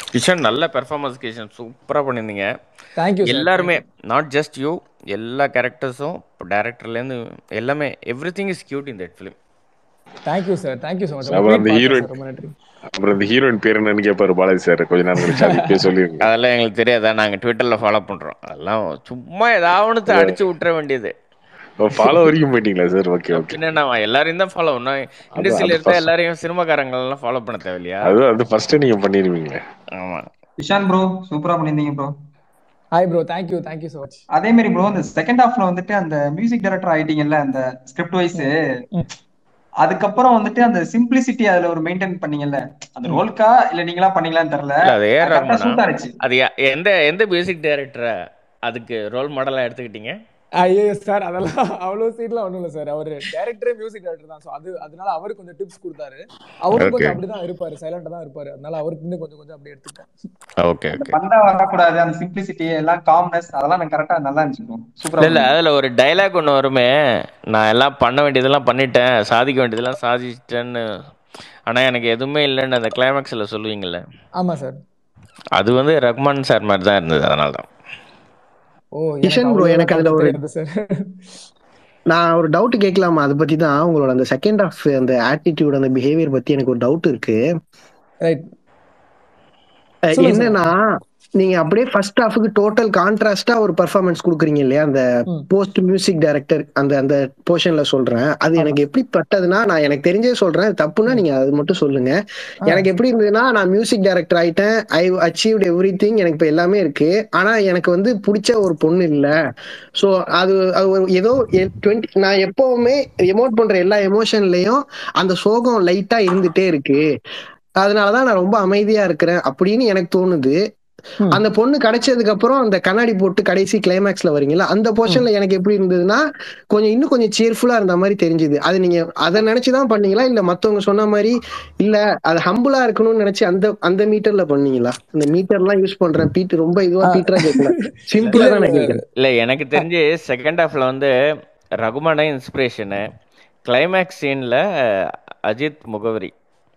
கிஷன் நல்ல பெர்ஃபார்மன்ஸ் கிஷன் சூப்பராக பண்ணியிருந்தீங்க தேங்க்யூ சார் எல்லாருமே நாட் ஜஸ்ட் யூ எல்லா கேரக்டர்ஸும் டேரக்டர்லேருந்து எல்லாமே everything is cute in that film thank you sir thank you so much அப்புறம் அந்த ஹீரோயின் ரொம்ப நன்றி அப்புறம் அந்த ஹீரோயின் பேர் என்னன்னு கேட்பாரு பாலாஜி சார் கொஞ்ச நேரம் கழிச்சு அது இப்பயே சொல்லிருங்க அதெல்லாம் எங்களுக்கு தெரியாதா நாங்கள் ட்விட்டரில் ஃபாலோ பண்ணுறோம் அதெல்லாம் சும்மா ஏதாவது அடிச்சு விட்டுற வேண்டியது ஃபாலோ வரைக்கும் போயிட்டீங்களா சார் ஓகே ஓகே பின்ன நான் எல்லாரையும் தான் ஃபாலோ பண்ணோம் இண்டஸ்ட்ரியில் அது இருக்க first. எல்லாரையும் சினிமாக்காரங்களெல்லாம் ஃபாலோ பண்ண தேவையில்லையா அது அது ஃபர்ஸ்ட் நீங்க பண்ணிருவீங்களே ஆமாம் விஷான் ப்ரோ சூப்பரா பண்ணியிருந்தீங்க bro hi bro thank you thank you so much அதே மாதிரி ப்ரோ இந்த செகண்ட் ஹாஃப்ல வந்துட்டு அந்த மியூசிக் டைரக்டர் ஆயிட்டீங்கல்ல அந்த ஸ்கிரிப்ட் வைஸ் ம். அதுக்கப்புறம் வந்துட்டு அந்த சிம்பிளிசிட்டி அதுல ஒரு மெயின்டைன் பண்ணீங்கல்ல அந்த ரோல்க்கா இல்ல நீங்களா பண்ணீங்களான்னு தெரியல இல்ல, அது ஏஆர் கரெக்டா ரஹ்மானா? சூட் ஆச்சு அது யா- எந்த எந்த மியூசிக் டைரக்டரை அதுக்கு ரோல் மாடலாக எடுத்துக்கிட்டீங்க ஐயோ சார் அதெல்லாம் அவ்வளோ சீட்லாம் ஒன்றும் இல்லை சார் அவர் டேரக்டரே மியூசிக் டேரக்டர் தான் ஸோ அது அதனால அவர் கொஞ்சம் டிப்ஸ் கொடுத்தாரு அவரும் Okay. கொஞ்சம் அப்படிதான் இருப்பாரு சைலண்டா தான் இருப்பாரு அதனால அவருக்கு இன்னும் கொஞ்சம் கொஞ்சம் அப்படியே எடுத்துக்கிட்டேன் ஓகே அந்த ஓகே பந்தா வரக்கூடாது அந்த சிம்பிளிசிட்டி எல்லாம் காம்னஸ் அதெல்லாம் எனக்கு கரெக்டா நல்லா இருந்துச்சு ப்ரோ சூப்பரா இல்ல இல்ல அதுல ஒரு டைலாக் ஒன்று வருமே நான் எல்லாம் பண்ண வேண்டியதெல்லாம் பண்ணிட்டேன் சாதிக்க வேண்டியதெல்லாம் சாதிச்சிட்டேன்னு ஆனா எனக்கு எதுவுமே இல்லைன்னு அந்த கிளைமேக்ஸ்ல சொல்லுவீங்கல்ல ஆமா சார் அது வந்து ரஹ்மான் சார் மாதிரி தான் இருந்தது அதனால தான் ஓ கிஷன் bro, எனக்கு அதுல ஒரு- சார் நான் ஒரு டவுட் கேட்கலாமா அதை பத்தி தான் உங்களோட அந்த செகண்ட் ஆஃப் அந்த ஆட்டிடியூட் அந்த பிஹேவியர் பத்தி எனக்கு ஒரு டவுட் இருக்கு ரைட் அஹ் சொல்லுங்க என்னன்னா நீங்க அப்படியே ஃபர்ஸ்ட் ஹாஃபுக்கு டோட்டல் கான்ட்ராஸ்டா ஒரு பெர்ஃபார்மன்ஸ் கொடுக்குறீங்க இல்லையா அந்த ம். போஸ்ட் மியூசிக் டைரக்டர் அந்த அந்த போர்ஷன்ல சொல்றேன் அது எனக்கு எப்படி பட்டதுன்னா நான் எனக்கு தெரிஞ்சே சொல்றேன் அது தப்புன்னா நீங்க அது மட்டும் சொல்லுங்க எனக்கு எப்படி இருந்ததுன்னா நான் மியூசிக் டைரக்டர் ஆயிட்டேன் ஐ அச்சீவ்ட் எவ்ரி திங் எனக்கு இப்ப எல்லாமே இருக்கு ஆனா எனக்கு வந்து பிடிச்ச ஒரு பொண்ணு இல்ல சோ அது அது ஒரு ஏதோ டுவெண்ட்டி நான் எப்பவுமே எமோட் பண்ற எல்லா எமோஷன்லயும் அந்த சோகம் லைட்டா இருந்துட்டே இருக்கு அதனாலதான் நான் ரொம்ப அமைதியா இருக்கிறேன் அப்படின்னு எனக்கு தோணுது ம். அந்த பொண்ணு கிடைச்சதுக்கு அப்புறம் அந்த கண்ணாடி போட்டு கடைசி கிளைமேக்ஸ்ல வரீங்களா அந்த போர்ஷன்ல எனக்கு எப்படி இருந்ததுன்னா கொஞ்சம் இன்னும் கொஞ்சம் சேர்ஃபுல்லா இருந்த மாதிரி தெரிஞ்சுது அது நீங்க அதை நினைச்சுதான் பண்ணீங்களா இல்ல மத்தவங்க சொன்ன மாதிரி இல்ல அது ஹம்புலா இருக்கணும்னு நினைச்சு அந்த அந்த மீட்டர்ல பண்ணீங்களா அந்த மீட்டர் எல்லாம் யூஸ் பண்றேன் பீட் ரொம்ப இதுவா ஆ. பீட்டரா கேட்கல சிம்பிளா தான் நான் கேட்கிறேன் இல்ல எனக்கு தெரிஞ்சு செகண்ட் ஹாஃப்ல வந்து ரகுமான இன்ஸ்பிரேஷனு கிளைமேக்ஸ் சீன்ல அஜித் முகவரி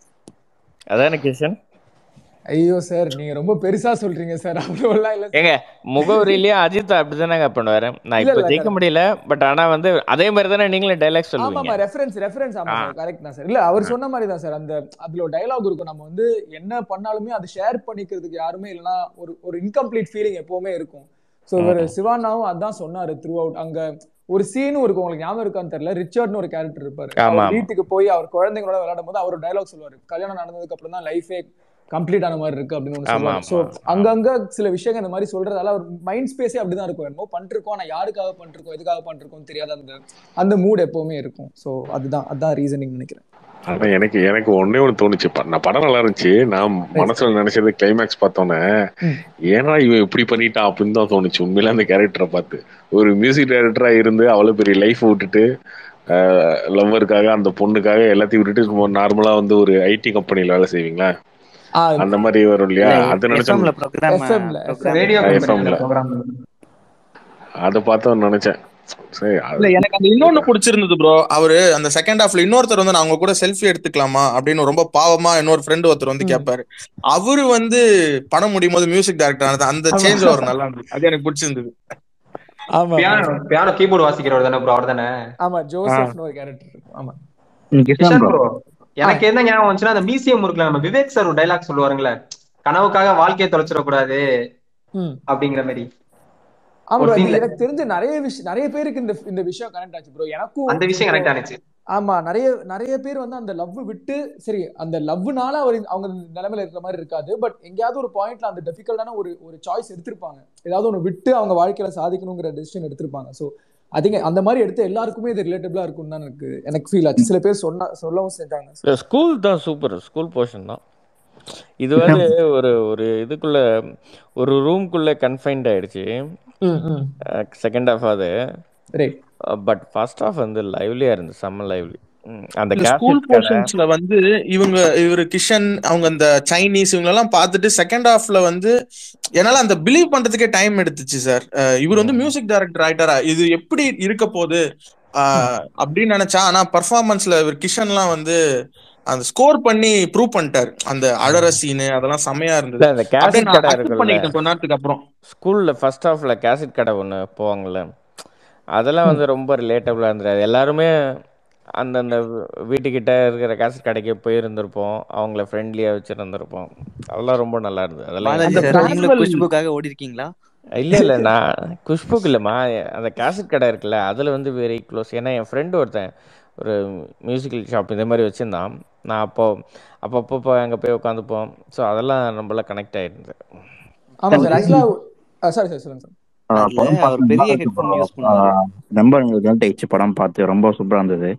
அதான கிஷன் ஐயோ சார் நீங்க ரொம்ப பெருசா சொல்றீங்க சார் அவ்வளோலாம் இல்ல ஏங்க முகவரியிலேயே அஜித் அப்படிதானங்க பண்ணுவாரு நான் இல்ல, இப்ப இல்ல, ஜெயிக்க முடியல பட் ஆனா வந்து அதே மாதிரி தானே நீங்களும் டைலாக் ஆமாமா சொல்லுவீங்க ரெஃபரன்ஸ் ரெஃபரன்ஸ் ஆமா ஆ. சார் கரெக்ட் தான் சார் இல்ல அவர் சொன்ன மாதிரி தான் சார் அந்த அதுல ஒரு டயலாக் இருக்கும் நம்ம வந்து என்ன பண்ணாலுமே அது ஷேர் பண்ணிக்கிறதுக்கு யாருமே இல்லைன்னா ஒரு ஒரு இன்கம்ப்ளீட் ஃபீலிங் எப்பவுமே இருக்கும் ஸோ இவர் சிவானாவும் அதான் சொன்னாரு த்ரூ அவுட் அங்க ஒரு சீனும் இருக்கும் உங்களுக்கு ஞாபகம் இருக்கான்னு தெரியல ரிச்சர்ட்னு ஒரு கேரக்டர் இருப்பாரு ஆமா, அவர் ஆமா. வீட்டுக்கு போய் அவர் குழந்தைங்களோட விளையாடும் போது அவர் டயலாக் சொல்லுவாரு கல்யாணம் நடந்ததுக்கு அப்புறம் தான் லைஃபே கம்ப்ளீட் ஆன மாதிரி இருக்கு அப்படின்னு ஒன்று ஆமா, சொல்லுவாங்க ஸோ ஆமா. அங்கங்க சில விஷயங்கள் இந்த மாதிரி சொல்றதால அவர் மைண்ட் ஸ்பேஸே அப்படிதான் இருக்கும் என்னமோ பண்ணிருக்கோம் ஆனா யாருக்காக பண்ணிருக்கோம் எதுக்காக பண்ணிருக்கோம் தெரியாத அந்த அந்த மூட் எப்பவுமே இருக்கும் ஸோ அதுதான் அதான் ரீசனிங் நினைக்கிறேன் ஆனா எனக்கு எனக்கு ஒண்ணே ஒண்ணு தோணுச்சு ப- நான் படம் நல்லா இருந்துச்சு நான் மனசுல நினைச்சது கிளைமேக்ஸ் பார்த்தோன்னே ம். ஏன்னா இவன் இப்படி பண்ணிட்டான் அப்படின்னு தான் தோணுச்சு உண்மையில அந்த கேரக்டரை பார்த்து ஒரு மியூசிக் டைரக்டரா இருந்து அவ்வளவு பெரிய லைஃப் விட்டுட்டு லவ்வருக்காக அந்த பொண்ணுக்காக எல்லாத்தையும் விட்டுட்டு நார்மலா வந்து ஒரு ஐடி கம்பெனில வேலை செய்வீங்களா ஆ, அந்த மாதிரி வரும் இல்லையா அது நினைச்சேன் எஃப்எம்ல ப்ரோக்ராம் FM ல, ரேடியோ FM ல. கம்பெனில ப்ரோக்ராம் அதை பார்த்து நினைச்சேன் சரி அது- இல்ல எனக்கு அந்த இன்னொன்னு பிடிச்சிருந்தது ப்ரோ அவரு அந்த செகண்ட் ஹாஃப்ல இன்னொருத்தர் வந்து நான் அவங்க கூட செல்ஃபி எடுத்துக்கலாமா அப்படின்னு ரொம்ப பாவமா இன்னொரு ஃப்ரெண்ட் ஒருத்தர் வந்து ம். கேட்பாரு அவரு வந்து படம் முடியும் போது மியூசிக் டைரக்டர் ஆனது அந்த ஆமா. சேஞ்ச் ஒரு நல்லா இருந்தது அது எனக்கு பிடிச்சிருந்தது ஆமா பியானோ பியானோ கீபோர்டு வாசிக்கிறவர் தானே ப்ரோ அவர் தானே ஆமா ஜோசப்னு ஒரு கேரக்டர் இருக்கும் ஆமா கிஷன் ப்ரோ எனக்கு என்ன ஞாபகம் வந்துச்சுன்னா அந்த மியூசியம் இருக்குல்ல நம்ம விவேக் சார் ஒரு டைலாக் சொல்லுவாருங்களே கனவுக்காக வாழ்க்கையை தொலைச்சிடக்கூடாது ம் அப்படிங்கிற மாதிரி ஆமா ஒரு bro, scene ல- எனக்கு தெரிஞ்ச நிறைய விஷயம் நிறைய பேருக்கு இந்த இந்த விஷயம் கனெக்ட் ஆச்சு ப்ரோ எனக்கும் அந்த விஷயம் கனெக்ட் ஆனிச்சு ஆமா நிறைய நிறைய பேர் வந்து அந்த லவ் விட்டு சரி அந்த லவ்னால அவர் அவங்க நிலைமையில இருக்கிற மாதிரி இருக்காது பட் எங்கேயாவது ஒரு பாயிண்ட்ல அந்த டிஃபிகல்ட்டான ஒரு ஒரு சாய்ஸ் எடுத்திருப்பாங்க ஏதாவது ஒன்று விட்டு அவங்க வாழ்க்கையில சாதிக்கணுங்கிற டெசிஷன் எடுத்திருப்பாங்க ஸோ அதிக அந்த மாதிரி எடுத்து எல்லாருக்குமே இது ரிலேட்டபிளா இருக்கும்னு தான் எனக்கு எனக்கு ஃபீல் ஆச்சு சில பேர் சொன்னா சொல்லவும் செஞ்சாங்க இல்ல ஸ்கூல் தான் சூப்பர் ஸ்கூல் போர்ஷன் தான் இது வந்து ஒரு ஒரு இதுக்குள்ள ஒரு ரூம்குள்ள கன்ஃபைன்ட் ஆயிடுச்சு ம் ம் செகண்ட் ஹாஃப் அது ரைட் பட் ஃபர்ஸ்ட் ஹாஃப் வந்து லைவ்லியா இருந்து செம்ம லைவ்லி அந்த இந்த ஸ்கூல் cassette கடை- போர்ஷன்ஸ்ல வந்து இவங்க இவரு கிஷன் அவங்க அந்த சைனீஸ் இவங்க எல்லாம் பார்த்துட்டு செகண்ட் ஹாஃப்ல வந்து என்னால அந்த பிலீவ் பண்றதுக்கே டைம் எடுத்துச்சு சார் இவர் வந்து மியூசிக் டைரக்டர் ஆயிட்டாரா இது எப்படி இருக்க போகுது ஆஹ் அப்படின்னு நினைச்சா ஆனா பர்ஃபார்மன்ஸ்ல கிஷன்லாம் வந்து அந்த ஸ்கோர் பண்ணி ப்ரூவ் பண்ணிட்டாரு அந்த அழற சீனு அதெல்லாம் செமையா இல்ல இருந்தது அந்த அப்படியே கேசட் நான் கடை accept இருக்குல்ல பண்ணிக்கிட்டேன் கொஞ்ச நேரத்துக்கு அப்புறம் ஸ்கூல்ல ஃபர்ஸ்ட் ஹாஃப்ல கேசட் கடை ஒன்று போவாங்கல்ல அதெல்லாம் வந்து ரொம்ப ரிலேட்டபிளாக இருந்தது எல்லாருமே அந்தந்த வீ- வீட்டுக்கிட்ட இருக்கிற கேசட் கடைக்கு போயிருந்திருப்போம் அவங்கள ஃப்ரெண்ட்லியாக வச்சுருந்துருப்போம் அதெல்லாம் ரொம்ப நல்லா இருந்தது அதெல்லாம் பாலாஜி எனக்கு சார் ரொம்ப நீங்களும் குஷ்புக்காக ஓடி இருக்கீங்களா இல்லை இல்லை நான் குஷ்புக்கு இல்லைம்மா அந்த கேசட் கடை இருக்குல்ல அதில் வந்து வெரி க்ளோஸ் ஏன்னா என் ஃப்ரெண்டு ஒருத்தன் ஒரு மியூசிக்கல் ஷாப் இந்த மாதிரி வச்சுருந்தான் நான் அப்போ அப்பப்போ போய் அங்கே போய் உட்காந்துப்போம் ஸோ அதெல்லாம் நம்மளாம் கனெக்ட் ஆகிருந்தது ஆமா சார் ஆக்சுவலா சாரி சார் சொல்லுங்க சார் அதுல படம் அவர் பார்த்து பெரிய நல்லா இருக்கு ஹெட்ஃபோன் bro. யூஸ் பண்ணுவாரு ஆஹ் ரொம்ப எங்களுக்கு ஹெல்ட் ஆயிடுச்சு படம் பார்த்து ரொம்ப சூப்பரா இருந்தது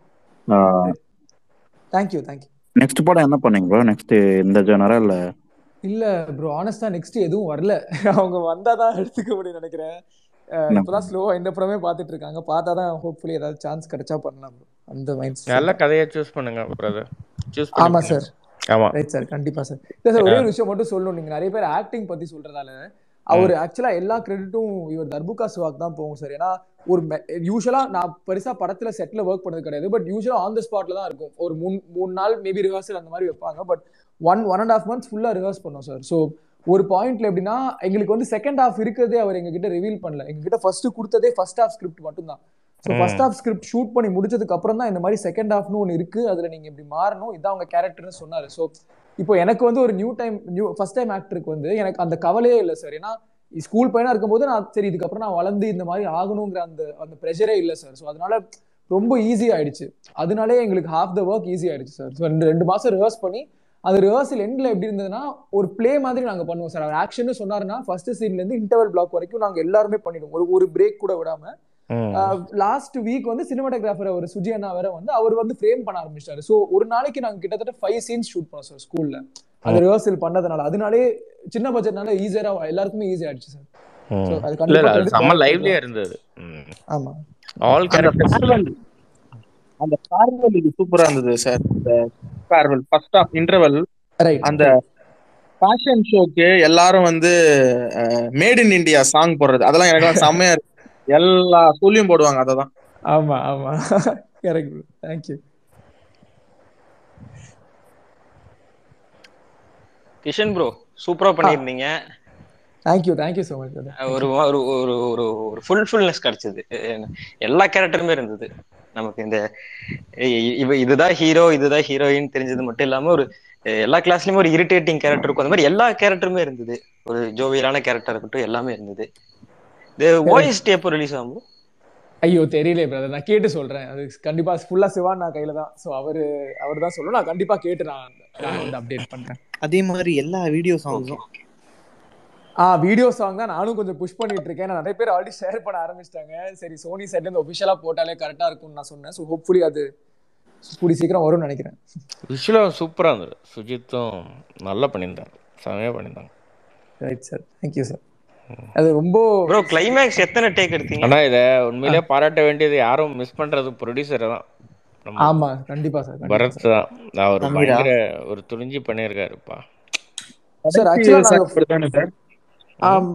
தேங்க்யூ தேங்க்யூ நெக்ஸ்ட் படம் என்ன பண்ணீங்க ப்ரோ நெக்ஸ்ட் இந்த ஜெனரா இல்ல இல்ல ப்ரோ ஆனஸ்டா நெக்ஸ்ட் எதுவும் வரல அவங்க வந்தாதான் எடுத்துக்க முடியும் நினைக்கிறேன் அஹ் என்ன இப்பதான் ஸ்லோவா இந்த படமே பார்த்துட்டு இருக்காங்க பார்த்தாதான் ஹோப்ஃபுல்லி ஏதாவது சான்ஸ் கிடைச்சா பண்ணலாம் bro. அந்த மைண்ட் நல்ல கதையை சூஸ் பண்ணுங்க பிரதர் சூஸ் ஆமா பண்ணி சார் ஆமா ரைட் சார் கண்டிப்பா சார் இல்ல சார் ஒரே ஒரு விஷயம் மட்டும் சொல்லணும் நீங்க நிறைய பேர் ஆக்டிங் பத்தி சொல்றதால அவர் ஆக்சுவலா எல்லா கிரெடிட்டும் இவர் தர்புகா சிவாக் தான் போகும் சார் ஏன்னா ஒரு யூஸ்வலா நான் பெருசா படத்துல செட்ல ஒர்க் பண்ணது கிடையாது பட் யூஸ்வலா ஆன் த ஸ்பாட்ல தான் இருக்கும் ஒரு மூணு மூணு நாள் மேபி ரிஹர்சல் அந்த மாதிரி வைப்பாங்க but one one and half months ஃபுல்லா ரிஹர்ஸ் பண்ணோம் சார் ஸோ ஒரு பாயிண்ட்ல எப்படின்னா எங்களுக்கு வந்து செகண்ட் ஹாஃப் இருக்கிறதே அவர் எங்ககிட்ட ரிவீல் பண்ணல எங்ககிட்ட ஃபர்ஸ்ட் கொடுத்ததே ஃபர்ஸ்ட் ஹாஃப் ஸ்கிரிப்ட் மட்டும் தான் so first half script shoot பண்ணி முடிச்சதுக்கு அப்புறம் தான் இந்த மாதிரி செகண்ட் ஹாஃப்னு ஒன்று இருக்கு அதுல நீங்க இப்படி மாறணும் இதான் அவங்க கேரக்டர்னு சொன்னாரு ஸோ இப்போ எனக்கு வந்து ஒரு new time new first time ஆக்டருக்கு வந்து எனக்கு அந்த கவலையே இல்லை சார் ஏன்னா ஸ்கூல் பையனா இருக்கும்போது நான் சரி இதுக்கப்புறம் நான் வளர்ந்து இந்த மாதிரி ஆகணுங்கிற அந்த அந்த ப்ரெஷரே இல்லை சார் ஸோ அதனால ரொம்ப ஈஸி ஆயிடுச்சு அதனாலே எங்களுக்கு ஹாஃப் த ஒர்க் ஈஸி ஆயிடுச்சு சார் ஸோ ரெண்டு ரெண்டு மாசம் ரிஹர்ஸ் பண்ணி அது ரிஹர்சல் எண்ட்ல எப்படி இருந்ததுன்னா ஒரு ப்ளே மாதிரி நாங்க பண்ணுவோம் சார் அவர் ஆக்ஷன் சொன்னாருன்னா ஃபர்ஸ்ட் சீன்ல இருந்து இன்டர்வல் பிளாக் வரைக்கும் நாங்க எல்லாருமே பண்ணிடுவோம் ஒரு ஒரு பிரேக் கூட விடாம லாஸ்ட் வீக் வந்து சினிமாட்டோகிராஃபர் அவர் சுஜி அண்ணா வேற வந்து அவர் வந்து ஃப்ரேம் பண்ண ஆரம்பிச்சிட்டாரு ஸோ ஒரு நாளைக்கு நாங்க கிட்டத்தட்ட ஃபைவ் சீன்ஸ் ஷூட் பண்ணோம் சார் ஸ்கூல்ல அந்த ரிஹர்சல் பண்ணதுனால அதனாலே சின்ன பட்ஜெட்னால ஈஸியா எல்லாருக்குமே ஈஸி ஆயிடுச்சு சார் ஸோ அது இல்ல இல்ல கண்டிப்பா அது credit செம்ம யாருக்கு லைவ்லியா கொடுக்கலாம். இருந்தது ம். ஆமா ஆல் அந்த கேரக்டர்ஸ் farewell அந்த farewell இது சூப்பரா இருந்தது சார் இந்த farewell first half interval right அந்த ஃபேஷன் ஷோக்கு எல்லாரும் வந்து மேட் இன் இந்தியா சாங் போடுறது அதெல்லாம் எனக்கு செம்மையா இருக்கு எல்லா ஸ்கூல்லையும் போடுவாங்க அததான் ஆமா ஆமா கரெக்ட் தேங்க்யூ கிஷன் ப்ரோ சூப்பரா பண்ணியிருந்தீங்க தேங்க்யூ தேங்க்யூ ஸோ மச் ஒரு ஒரு ஒரு ஒரு ஒரு ஃபுல்ஃபுல்னஸ் கிடைச்சது அஹ் எல்லா கேரக்டருமே இருந்தது நமக்கு இந்த இ- இவ இதுதான் ஹீரோ இதுதான் ஹீரோயின் தெரிஞ்சது மட்டும் இல்லாம ஒரு அஹ் எல்லா கிளாஸ்லயுமே ஒரு இரிட்டேட்டிங் கேரக்டர் இருக்கும் அந்த மாதிரி எல்லா கேரக்டருமே இருந்தது ஒரு ஜோவியலான கேரக்டர் இருக்கட்டும் எல்லாமே இருந்தது இந்த ஓஎஸ்டி எப்போ ரிலீஸ் ஆகும் ஐயோ தெரியல பிரதர் நான் கேட்டு சொல்றேன் அது கண்டிப்பா ஃபுல்லா சிவான் நான் கையில தான் ஸோ அவரு அவர் தான் சொல்லணும் நான் கண்டிப்பா கேட்டு நான் நான் வந்து அப்டேட் பண்றேன் அதே மாதிரி எல்லா வீடியோ சாங்ஸும் ஆ வீடியோ சாங் தான் நானும் கொஞ்சம் புஷ் பண்ணிட்டு இருக்கேன் நான் நிறைய பேர் ஆல்ரெடி ஷேர் பண்ண ஆரம்பிச்சிட்டாங்க சரி சோனி சைட்ல இருந்து ஒபிஷியலா போட்டாலே கரெக்டா இருக்கும்னு நான் சொன்னேன் ஸோ ஹோப்ஃபுல்லி அது கூடி சீக்கிரம் வரும்னு நினைக்கிறேன் விஷுவலாக சூப்பராக இருந்தது சுஜித்தும் நல்லா பண்ணியிருந்தாங்க செமையாக பண்ணியிருந்தாங்க ரைட் சார் தேங்க்யூ சார் அது ரொம்ப ப்ரோ கிளைமேக்ஸ் எத்தனை டேக் எடுத்தீங்க ஆனா இதை உண்மையிலேயே பாராட்ட வேண்டியது யாரும் மிஸ் பண்றது ப்ரொடியூசரை தான் நம்ம ஆமா கண்டிப்பா சார் கண்டிப்பா பரத் தான் அவர் சமீரா? பயங்கர ஒரு துணிஞ்சு பண்ணியிருக்காருப்பா சார் கடைசி ஆக்சுவலா விவசாயி நாங்க அவர்தானே சார் ஆம்,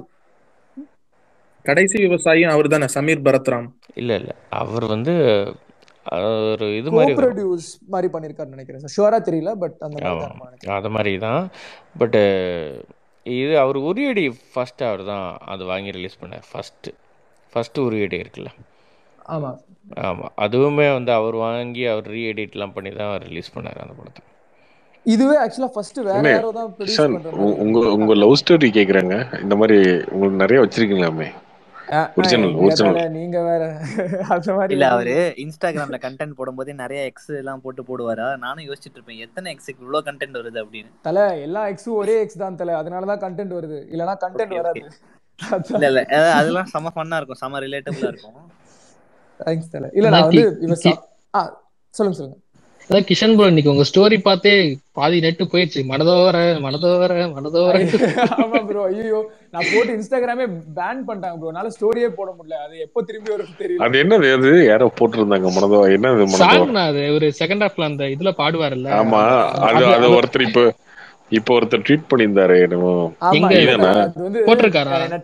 கடைசி விவசாயியும் அவர்தானே சமீர் பரத்ராம் இல்ல இல்ல அவர் வந்து அஹ், ஒரு இது மாதிரி வரும். co-produce மாதிரி பண்ணிருக்காருன்னு நினைக்கிறேன் சார் ஷுவரா தெரியல பட் அந்த மாதிரி ஆமா தான் நம்ம நினைக்கிறேன் அது மாதிரி தான் பட்டு இது அவர் உரியடி ஃபர்ஸ்ட் அவர் தான் அது வாங்கி ரிலீஸ் பண்ணார் ஃபர்ஸ்ட் ஃபர்ஸ்ட் உரியடி இருக்குல்ல ஆமா ஆமாம் அதுவுமே வந்து அவர் வாங்கி அவர் ரீஎடிட்லாம் பண்ணி தான் ரிலீஸ் பண்ணார் அந்த படத்தை இதுவே ஆக்சுவலா ஃபர்ஸ்ட் வேற என்ன யாரோ தான் ப்ரொடியூஸ் கிஷான் பண்ற உ- மாதிரி உங்க உங்க லவ் ஸ்டோரி கேக்குறாங்க இந்த மாதிரி உங்களுக்கு நிறைய வச்சிருக்கீங்களாமே ஆ, ஆ, ஒரிஜினல் எங்க ஒரிஜினல் தல, நீங்க வேற அந்த மாதிரி இல்ல எதுவும் அவரு இன்ஸ்டாகிராம்ல கண்டென்ட் போடும்போதே நிறைய எக்ஸ் எல்லாம் போட்டு போடுவாரா நானும் யோசிச்சுட்டு இருப்பேன் எத்தனை எக்ஸுக்கு இவ்வளவு கண்டென்ட் வருது அப்படின்னு தல எல்லா எக்ஸும் ஒரே எக்ஸ் தான் தல அதனாலதான் கண்டென்ட் வருது இல்லனா கண்டென்ட் ஓகே வராது ஓகே இல்ல இல்ல அஹ் அதெல்லாம் செம ஃபன்னா இருக்கும் செம ரிலேட்டபிளா இருக்கும் தேங்க்ஸ் தல இல்ல நான் அதான் வந்து கி- இவ கி- சா- ஆ சொல்லுங்க சொல்லுங்க அதான் கிஷன் ப்ரோ இன்னைக்கு உங்க ஸ்டோரி பார்த்தே பாதி நெட்டு போயிடுச்சு மனதோர மனதோர மனதோர ஆமா ப்ரோ ஐயோ நான் போட்டு இன்ஸ்டாகிராமே பேன் பண்ணிட்டாங்க ப்ரோ என்னால ஸ்டோரியே போட முடியல அது எப்போ திரும்பி வரும்னு தெரியல அது என்னது அது யாரோ போட்டிருந்தாங்க மனதோ என்னது மனதோ சாங் அது ஒரு செகண்ட் ஹாஃப்ல அந்த இதுல பாடுவாருல்ல ஆமா அது அது அது அது ஒருத்தர் இப்ப இப்ப ஒருத்தர் ட்வீட் பண்ணியிருந்தாரு என்னமோ ஆமா எங்க இல்ல நீதானா அது வந்து போட்டிருக்காரா என்ன ட-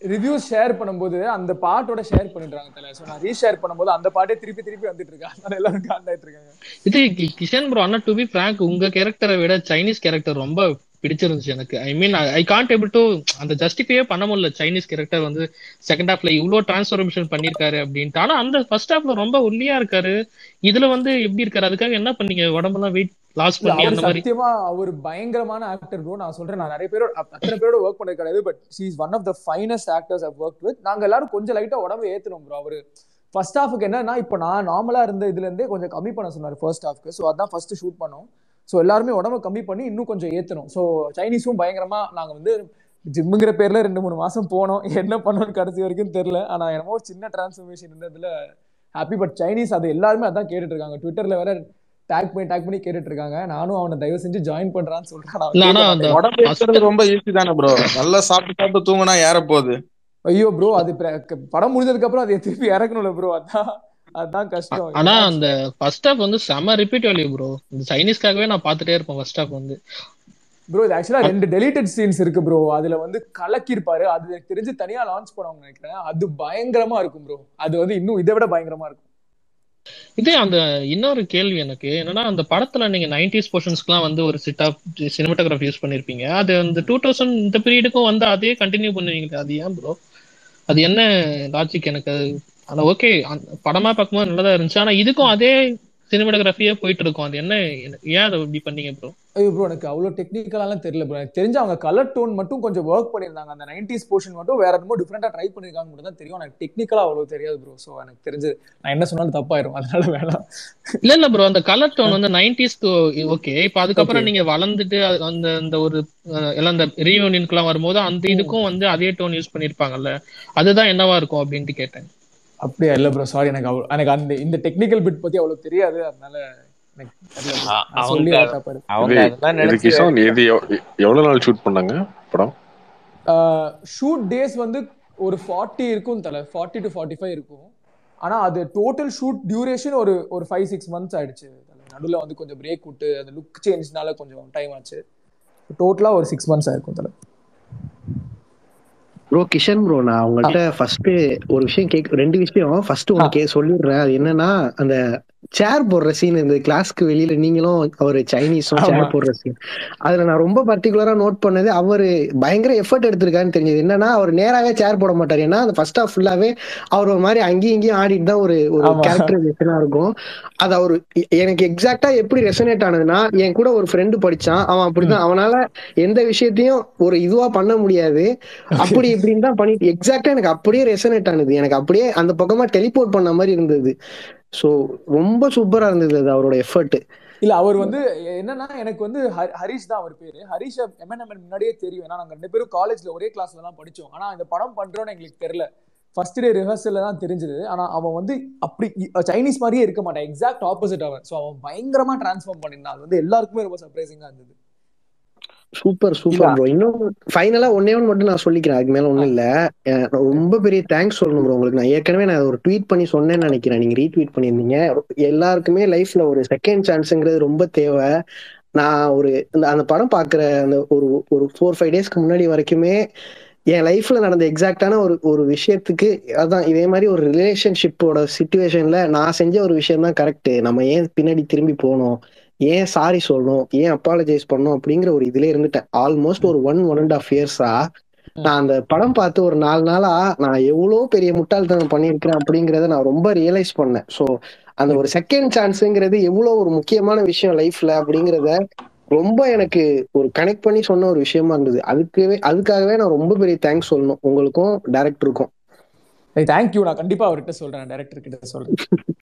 ரிவ்யூஸ் ஷேர் பண்ணும்போது அந்த பாட்டோட ஷேர் பண்ணிடுறாங்க தல ஸோ நான் ரீஷேர் பண்ணும்போது அந்த பாட்டே திருப்பி திருப்பி வந்துட்டு இருக்கு அதனால எல்லாரும் காண்டாயிட்டு இருக்காங்க இது கி- கிஷன் ப்ரோ அண்ணா டு பி ஃப்ராங்க் உங்க கேரக்டரை விட சைனீஸ் கேரக்டர் ரொம்ப பிடிச்சிருந்துச்சு எனக்கு I mean I can't able to அந்த ஜஸ்டிஃபையே பண்ண முடியல சைனீஸ் கேரக்டர் வந்து செகண்ட் ஹாஃப்ல இவ்வளவு டிரான்ஸ்ஃபர்மேஷன் பண்ணிருக்காரு அப்படின்ட்டு ஆனா அந்த ஃபர்ஸ்ட் ஹாஃப்ல ரொம்ப ஒல்லியா இருக்காரு இதுல வந்து எப்படி இருக்காரு அதுக்காக என்ன பண்ணீங்க உடம்பெல்லாம் வெயிட் லாஸ் இல்ல பண்ணி அவர் அந்த மாதிரி சத்தியமா அவர் பயங்கரமான ஆக்டர் ப்ரோ நான் சொல்றேன் நான் நிறைய பேரோட அப்- அத்தனை பேரோட ஒர்க் பண்ணது கிடையாது but she is one of the finest actors I work with நாங்க எல்லாரும் கொஞ்சம் லைட்டா உடம்பு ஏத்தணும் ப்ரோ அவரு ஃபர்ஸ்ட் ஹாஃபுக்கு என்னன்னா இப்போ நான் நார்மலா இருந்த இதுல இருந்தே கொஞ்சம் கம்மி பண்ண சொன்னார் ஃபர்ஸ்ட் ஹாஃப்க்கு ஸோ அதான் ஃபர்ஸ்ட் ஷூட் பண்ணோம் ஸோ எல்லாருமே உடம்ப கம்மி பண்ணி இன்னும் கொஞ்சம் ஏத்தணும் ஸோ சைனீஸும் பயங்கரமா நாங்க வந்து ஜிம்முங்கிற பேர்ல ரெண்டு மூணு மாசம் போனோம் என்ன பண்ணோம்னு கடைசி வரைக்கும் தெரியல ஆனா என்னமோ ஒரு சின்ன டிரான்ஸ்ஃபர்மேஷன் இருந்ததுல ஹாப்பி பட் சைனீஸ் அது எல்லாருமே அதான் கேட்டுட்டு இருக்காங்க ட்விட்டர்ல வேற டேக் பண்ணி டேக் பண்ணி கேட்டுட்டு இருக்காங்க நானும் அவனை தயவு செஞ்சு ஜாயின் பண்றான்னு சொல்றேன் நான் இல்ல ஆனா கேட்க அந்த மாட்டேன் உடம்பு ஏத்துறது ரொம்ப ஈஸி தானே ப்ரோ நல்லா சாப்பிட்டு சாப்பிட்டு தூங்குனா ஏற போகுது ஐயோ ப்ரோ அது பிர- க- படம் முடிஞ்சதுக்கு அப்புறம் அதை திருப்பி இறக்கணும்ல ப்ரோ அதான் அதான் கஷ்டம் ஆனா ஏன்னா அந்த ஃபர்ஸ்ட் ஹாஃப் வந்து செம ரிப்பீட் வேல்யூ ப்ரோ இந்த சைனீஸ்க்காகவே நான் பார்த்துட்டே இருப்பேன் ஃபர்ஸ்ட் ஹாஃப் வந்து ப்ரோ இது ஆக்சுவலா ரெண்டு டெலிட்டட் சீன்ஸ் இருக்கு ப்ரோ அதுல வந்து கலக்கிருப்பாரு அது எனக்கு தெரிஞ்சு தனியா லான்ச் பண்ணுவாங்க நினைக்கிறேன் அது பயங்கரமா இருக்கும் ப்ரோ அது வந்து இன்னும் இதை விட பயங்கரமா இருக்கும் இதே அந்த இன்னொரு கேள்வி எனக்கு என்னன்னா அந்த படத்துல நீங்க நைன்டிஸ் போர்ஷன்ஸ்க்குலாம் வந்து ஒரு சிட் ஆஃப் சினிமாட்டோகிராஃபி யூஸ் பண்ணிருப்பீங்க அது அந்த டூ தௌசண்ட் இந்த பீரியடுக்கும் வந்து அதே கண்டினியூ பண்ணுவீங்களே அது ஏன் ப்ரோ அது என்ன லாஜிக் எனக்கு அது ஆனா ஓகே படமா பார்க்கும்போது நல்லதா இருந்துச்சு ஆனா இதுக்கும் அதே சினிமாட்டோகிராஃபியே போயிட்டு இருக்கும் அது என்ன ஏன் அதை இப்படி பண்ணீங்க ப்ரோ ஐயோ ப்ரோ எனக்கு அவ்வளோ டெக்னிக்கலாலாம் தெரியல ப்ரோ எனக்கு தெரிஞ்சு அவங்க கலர் டோன் மட்டும் கொஞ்சம் ஒர்க் பண்ணியிருந்தாங்க அந்த நைன்டிஸ் போர்ஷன் மட்டும் வேற என்னமோ டிஃப்ரெண்டாக ட்ரை பண்ணியிருக்காங்க மட்டும் தான் தெரியும் எனக்கு டெக்னிக்கலாக அவ்வளோ தெரியாது ப்ரோ ஸோ எனக்கு தெரிஞ்சு நான் என்ன சொன்னாலும் தப்பாயிரும் அதனால வேணாம் இல்ல இல்ல ப்ரோ அந்த கலர் டோன் வந்து நைன்டிஸ்க்கு ஓகே இப்ப அதுக்கப்புறம் Okay. நீங்க வளர்ந்துட்டு அது- அந்த அந்த ஒரு அஹ், எல்லாம் அந்த ரீயூனியனுக்குலாம் வரும்போது அந்த இதுக்கும் வந்து அதே டோன் யூஸ் பண்ணிருப்பாங்கல்ல அதுதான் என்னவா இருக்கும் அப்படின்ட்டு கேட்டேன் அப்படியா இல்லை ப்ரோ சாரி எனக்கு அவ்வளோ எனக்கு அந்த இந்த டெக்னிக்கல் பிட் பத்தி அவ்வளோ தெரியாது அதனால எனக்கு தெரியல bro. அ- நான் சொல்லி அவங்க தப்பாரு அவங்க இது அதெல்லாம் இது நினைச்சு கிஷான் இது எவ்- எவ்வளவு நாள் ஷூட் பண்ணாங்க படம் ஷூட் டேஸ் வந்து ஒரு ஃபார்ட்டி இருக்கும் தலை ஃபார்ட்டி டு ஃபார்ட்டி ஃபைவ் இருக்கும் ஆனா அது டோட்டல் ஷூட் டியூரேஷன் ஒரு ஒரு ஃபைவ் சிக்ஸ் மந்த்ஸ் ஆயிடுச்சு நடுவில் வந்து கொஞ்சம் பிரேக் விட்டு அந்த லுக் சேஞ்ச்னால கொஞ்சம் டைம் ஆச்சு டோட்டலா ஒரு சிக்ஸ் மந்த்ஸ் ஆயிருக்கும் தலை ப்ரோ கிஷன் ப்ரோ நான் உங்கள்கிட்ட ஃபர்ஸ்ட் ஒரு விஷயம் கேக் ரெண்டு விஷயம் ஃபர்ஸ்ட் ஒன்று கே சொல்லிடுறேன் அது என்னன்னா அந்த சேர் போடுற சீன் இந்த கிளாஸ்க்கு வெளியில நீங்களும் அவர் சைனீஸும் ஆமா. சேர் போடுற சீன் அதுல நான் ரொம்ப பர்டிகுலரா நோட் பண்ணது அவரு பயங்கர எஃபர்ட் எடுத்திருக்காருன்னு தெரிஞ்சது என்னன்னா அவர் நேராவே சேர் போட மாட்டார் ஏன்னா அந்த ஃபர்ஸ்ட் ஹாஃப் ஃபுல்லாவே அவர் ஒரு மாதிரி அங்கேயும் இங்கேயும் ஆடிட்டு தான் ஒரு ஒரு ஆமா. கேரக்டரைசேஷனா இருக்கும் அது அவரு எ- எனக்கு எக்ஸாக்டா எப்படி ரெசனேட் ஆனதுன்னா என் கூட ஒரு ஃப்ரெண்டு படிச்சான் அவன் அப்படிதான் அவனால எந்த விஷயத்தையும் ஒரு இதுவா பண்ண முடியாது அப்படி இப்படின்னு தான் பண்ணிட்டு எக்ஸாக்டா எனக்கு அப்படியே ரெசனேட் ஆனது எனக்கு அப்படியே அந்த பக்கமா டெலிபோர்ட் பண்ண மாதிரி இருந்தது சோ ரொம்ப சூப்பரா இருந்தது அது அவரோட எஃபர்ட் இல்ல அவர் வந்து என்னன்னா எனக்கு வந்து ஹ- ஹரிஷ் தான் அவர் பேரு ஹரிஷ் எம்என்எம் முன்னாடியே தெரியும் ஏன்னா நாங்க ரெண்டு பேரும் காலேஜ்ல ஒரே கிளாஸ்ல தான் படிச்சோம் ஆனா இந்த படம் பண்றோம்னு எங்களுக்கு தெரியல ஃபர்ஸ்ட் டே ரிஹர்சல்ல தான் தெரிஞ்சது ஆனா அவன் வந்து அப்படி இ- சைனீஸ் மாதிரியே இருக்க மாட்டான் எக்ஸாக்ட் ஆப்போசிட் அவன் ஸோ அவன் பயங்கரமா டிரான்ஸ்ஃபார்ம் பண்ணியிருந்தான் அது வந்து எல்லாருக்குமே ரொம்ப சர்ப்ரைசிங்கா இருந்தது சூப்பர் சூப்பர் ப்ரோ இன்னும் ஃபைனலா ஒன்னே ஒன்று மட்டும் நான் சொல்லிக்கிறேன் அதுக்கு மேல ஒண்ணும் இல்ல அஹ் நான் ரொம்ப பெரிய தேங்க்ஸ் சொல்லணும் ப்ரோ உங்களுக்கு நான் ஏற்கனவே நான் ஒரு ட்வீட் பண்ணி சொன்னேன்னு நினைக்கிறேன் நீங்க ரீட்வீட் பண்ணியிருந்தீங்க எல்லாருக்குமே லைஃப்ல ஒரு செகண்ட் சான்ஸ்ங்கிறது ரொம்ப தேவை நான் ஒரு இந்த அந்த படம் பார்க்குற அந்த ஒரு ஒரு ஃபோர் ஃபைவ் டேஸ்க்கு முன்னாடி வரைக்குமே என் லைஃப்ல நடந்த எக்ஸாக்டான ஒரு ஒரு விஷயத்துக்கு அதான் இதே மாதிரி ஒரு ரிலேஷன்ஷிப்போட சுச்சுவேஷன்ல நான் செஞ்ச ஒரு விஷயம் தான் கரெக்ட் நம்ம ஏன் பின்னாடி திரும்பி போனோம் ஏன் சாரி சொல்லணும் ஏன் அப்பாலஜைஸ் பண்ணணும் அப்படிங்கிற ஒரு இதுல இருந்துட்டேன் ஆல்மோஸ்ட் ஒரு ஒன் ஒன் அண்ட் ஆஃப் இயர்ஸா நான் அந்த படம் பார்த்து ஒரு நாலு நாளா நான் எவ்வளவு பெரிய முட்டாள்தனம் பண்ணியிருக்கிறேன் அப்படிங்கறத நான் ரொம்ப ரியலைஸ் பண்ணேன் ஸோ அந்த ஒரு செகண்ட் சான்ஸுங்கிறது எவ்வளவு ஒரு முக்கியமான விஷயம் லைஃப்ல அப்படிங்கறத ரொம்ப எனக்கு ஒரு கனெக்ட் பண்ணி சொன்ன ஒரு விஷயமா இருந்தது அதுக்கவே அதுக்காகவே நான் ரொம்ப பெரிய தேங்க்ஸ் சொல்லணும் உங்களுக்கும் டேரக்டருக்கும் தேங்க்யூ நான் கண்டிப்பா அவர்கிட்ட சொல்றேன் டைரக்டர் கிட்ட சொல்றேன்